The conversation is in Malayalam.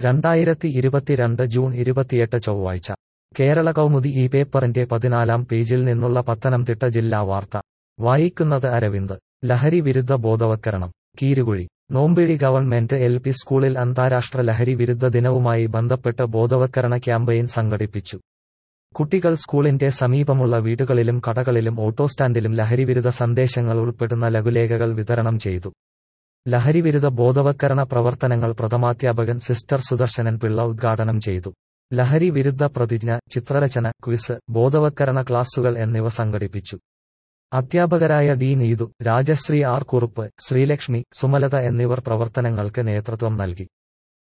രണ്ടായിരത്തി ഇരുപത്തിരണ്ട് ജൂൺ ഇരുപത്തിയെട്ട് ചൊവ്വാഴ്ച കേരള കൗമുദി ഈ പേപ്പറിന്റെ പതിനാലാം പേജിൽ നിന്നുള്ള പത്തനംതിട്ട ജില്ലാ വാർത്ത വായിക്കുന്നത് അരവിന്ദ് ലഹരി വിരുദ്ധ ബോധവൽക്കരണം Keerukuzhi Nombizhi government L P സ്കൂളിൽ അന്താരാഷ്ട്ര ലഹരി വിരുദ്ധ ദിനവുമായി ബന്ധപ്പെട്ട് ബോധവൽക്കരണ ക്യാമ്പയിൻ സംഘടിപ്പിച്ചു കുട്ടികൾ സ്കൂളിന്റെ സമീപമുള്ള വീടുകളിലും കടകളിലും ഓട്ടോസ്റ്റാൻഡിലും ലഹരിവിരുദ്ധ സന്ദേശങ്ങൾ ഉൾപ്പെടുന്ന ലഘുലേഖകൾ വിതരണം ചെയ്തു ലഹരിവിരുദ്ധ ബോധവൽക്കരണ പ്രവർത്തനങ്ങൾ പ്രഥമാധ്യാപകൻ സിസ്റ്റർ സുദർശനൻ പിള്ള ഉദ്ഘാടനം ചെയ്തു ലഹരി വിരുദ്ധ പ്രതിജ്ഞ ചിത്രരചന ക്വിസ് ബോധവൽക്കരണ ക്ലാസുകൾ എന്നിവ സംഘടിപ്പിച്ചു അധ്യാപകരായ ഡി നീതു രാജശ്രീ ആർ കുറുപ്പ് ശ്രീലക്ഷ്മി സുമലത എന്നിവർ പ്രവർത്തനങ്ങൾക്ക് നേതൃത്വം നൽകി